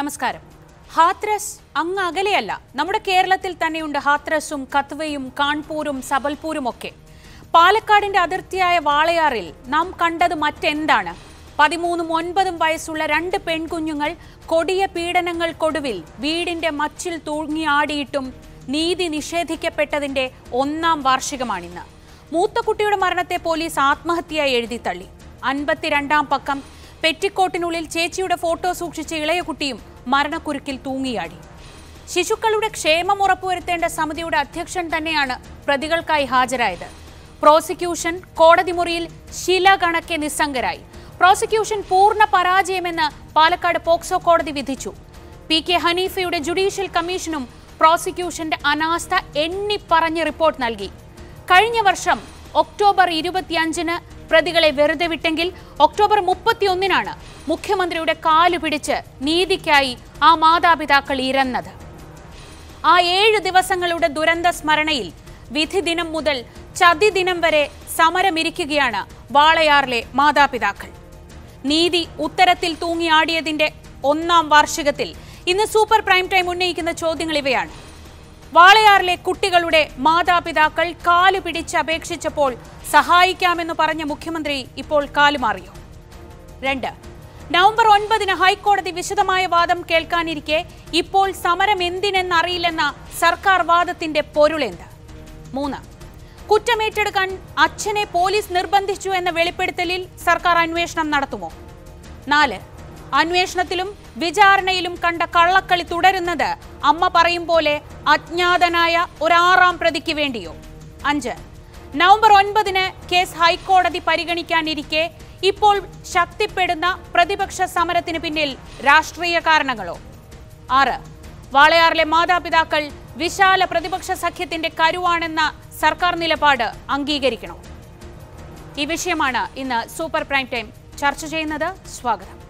നമസ്കാരം ഹാത്രസ് അങ്ങ് അകലെയല്ല നമ്മുടെ കേരളത്തിൽ തന്നെയുണ്ട് ഹാത്രസും കത്വയും കാൺപൂരും സബൽപൂരും ഒക്കെ പാലക്കാടിന്റെ അതിർത്തിയായ വാളയാറിൽ നാം കണ്ടത് മറ്റെന്താണ് പതിമൂന്നും ഒൻപതും വയസ്സുള്ള രണ്ട് പെൺകുഞ്ഞുങ്ങൾ കൊടിയ പീഡനങ്ങൾക്കൊടുവിൽ വീടിന്റെ മച്ചിൽ തൂങ്ങിയാടിയിട്ടും നീതി നിഷേധിക്കപ്പെട്ടതിന്റെ ഒന്നാം വാർഷികമാണിന്ന് മൂത്ത കുട്ടിയുടെ മരണത്തെ പോലീസ് ആത്മഹത്യയായി എഴുതി തള്ളി അൻപത്തിരണ്ടാം പക്കം പെറ്റിക്കോട്ടിനുള്ളിൽ ചേച്ചിയുടെ ഫോട്ടോ സൂക്ഷിച്ച ഇളയ കുട്ടിയും മരണക്കുരുക്കിൽ തൂങ്ങിയാടി ശിശുക്കളുടെ ക്ഷേമം ഉറപ്പുവരുത്തേണ്ട സമിതിയുടെ അധ്യക്ഷൻ തന്നെയാണ് പ്രതികൾക്കായി ഹാജരായത് പ്രോസിക്യൂഷൻ കോടതി മുറിയിൽ ശില കണക്കെ നിസ്സംഗരായി പ്രോസിക്യൂഷൻ പൂർണ്ണ പരാജയമെന്ന് പാലക്കാട് പോക്സോ കോടതി വിധിച്ചു പി കെ ഹനീഫയുടെ ജുഡീഷ്യൽ കമ്മീഷനും പ്രോസിക്യൂഷന്റെ അനാസ്ഥ എണ്ണിപ്പറഞ്ഞ് റിപ്പോർട്ട് നൽകി കഴിഞ്ഞ വർഷം ഒക്ടോബർ ഇരുപത്തിയഞ്ചിന് പ്രതികളെ വെറുതെ വിട്ടെങ്കിൽ ഒക്ടോബർ മുപ്പത്തിയൊന്നിനാണ് മുഖ്യമന്ത്രിയുടെ കാലു പിടിച്ച് നീതിക്കായി ആ മാതാപിതാക്കൾ ഇരന്നത് ആ ഏഴ് ദിവസങ്ങളുടെ ദുരന്ത സ്മരണയിൽ വിധി ദിനം മുതൽ ചതി ദിനം വരെ സമരമിരിക്കുകയാണ് വാളയാറിലെ മാതാപിതാക്കൾ നീതി ഉത്തരത്തിൽ തൂങ്ങിയാടിയതിന്റെ ഒന്നാം വാർഷികത്തിൽ ഇന്ന് സൂപ്പർ പ്രൈം ടൈം ഉന്നയിക്കുന്ന ചോദ്യങ്ങൾ ഇവയാണ് വാളയാറിലെ കുട്ടികളുടെ മാതാപിതാക്കൾ കാലു പിടിച്ച് അപേക്ഷിച്ചപ്പോൾ സഹായിക്കാമെന്ന് പറഞ്ഞ മുഖ്യമന്ത്രി ഇപ്പോൾ കാലുമാറിയോ രണ്ട് നവംബർ ഒൻപതിന് ഹൈക്കോടതി വിശദമായ വാദം കേൾക്കാനിരിക്കെ ഇപ്പോൾ സമരം എന്തിനെന്നറിയില്ലെന്ന സർക്കാർ വാദത്തിന്റെ പൊരുളെന്ത് മൂന്ന് കുറ്റമേറ്റെടുക്കാൻ അച്ഛനെ പോലീസ് നിർബന്ധിച്ചു എന്ന വെളിപ്പെടുത്തലിൽ സർക്കാർ അന്വേഷണം നടത്തുമോ നാല് അന്വേഷണത്തിലും വിചാരണയിലും കണ്ട കള്ളക്കളി തുടരുന്നത് അമ്മ പറയും പോലെ അജ്ഞാതനായ ഒരാറാം പ്രതിക്ക് വേണ്ടിയോ അഞ്ച് നവംബർ ഒൻപതിന് കേസ് ഹൈക്കോടതി പരിഗണിക്കാനിരിക്കെ ഇപ്പോൾ ശക്തിപ്പെടുന്ന പ്രതിപക്ഷ സമരത്തിന് പിന്നിൽ രാഷ്ട്രീയ കാരണങ്ങളോ ആറ് വാളയാറിലെ മാതാപിതാക്കൾ വിശാല പ്രതിപക്ഷ സഖ്യത്തിന്റെ കരുവാണെന്ന സർക്കാർ നിലപാട് അംഗീകരിക്കണോ ഈ വിഷയമാണ് ഇന്ന് സൂപ്പർ പ്രൈം ടൈം ചർച്ച ചെയ്യുന്നത് സ്വാഗതം